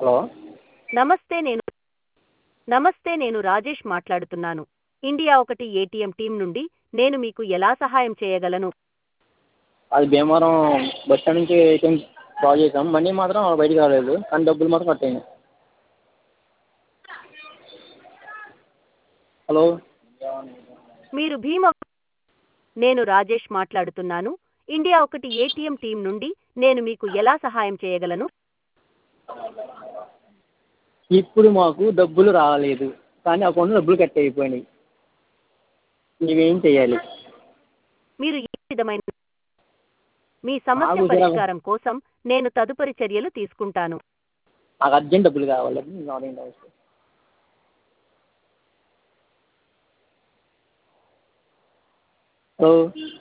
Hello నమస్తే నేను నమస్తే నేను రాజేష్ మాట్లాడుతున్నాను ఇండియా ఒకటి ఏటీఎం టీం నుండి నేను మీకు ఎలా సహాయం చేయగలను అది భీమవరం బస్ స్టాండ్ నుంచి ఏటీఎం డ్రా చేసాం మనీ మాత్రం బయటికి రాలేదు కానీ డబ్బులు మాత్రం కట్ అయినాయి హలో మీరు భీమ నేను రాజేష్ మాట్లాడుతున్నాను ఇండియా ఒకటి ఏటీఎం టీం నుండి నేను మీకు ఎలా సహాయం చేయగలను ఇప్పుడు మాకు డబ్బులు రాలేదు కానీ అకౌంట్లో డబ్బులు కట్ అయిపోయినాయి మేమేం చేయాలి మీరు ఏ విధమైన మీ సమస్య ఆగు జరా. పరిష్కారం కోసం నేను తదుపరి చర్యలు తీసుకుంటాను నాకు అర్జెంట్ డబ్బులు కావాలి నాదేం అవసరం హలో